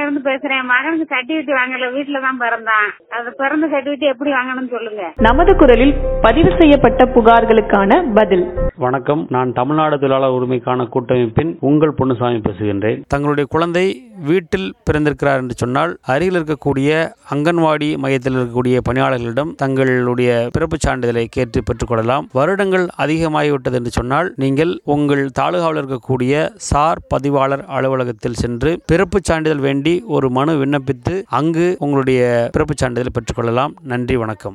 இருந்து பேசுறேன் மகனுக்கு சர்டிபிகேட் வாங்கல வீட்டுல தான் பிறந்தான் அது பிறந்த சர்டிபிகேட் எப்படி வாங்கணும்னு சொல்லுங்க நமது குரலில் பதிவு செய்யப்பட்ட புகார்களுக்கான பதில் வணக்கம் நான் தமிழ்நாடு தொழிலாளர் உரிமைக்கான கூட்டமைப்பின் உங்கள் பொன்னுசாமி பேசுகின்றேன் தங்களுடைய குழந்தை வீட்டில் பிறந்திருக்கிறார் என்று சொன்னால் அருகில் இருக்கக்கூடிய அங்கன்வாடி மையத்தில் இருக்கக்கூடிய பணியாளர்களிடம் தங்களுடைய பிறப்புச் சான்றிதழை கேட்டு பெற்றுக்கொள்ளலாம் வருடங்கள் அதிகமாகிவிட்டது என்று சொன்னால் நீங்கள் உங்கள் தாலுகாவில் இருக்கக்கூடிய சார் பதிவாளர் அலுவலகத்தில் சென்று பிறப்புச் சான்றிதழ் வேண்டி ஒரு மனு விண்ணப்பித்து அங்கு உங்களுடைய பிறப்புச் சான்றிதழை பெற்றுக்கொள்ளலாம் நன்றி வணக்கம்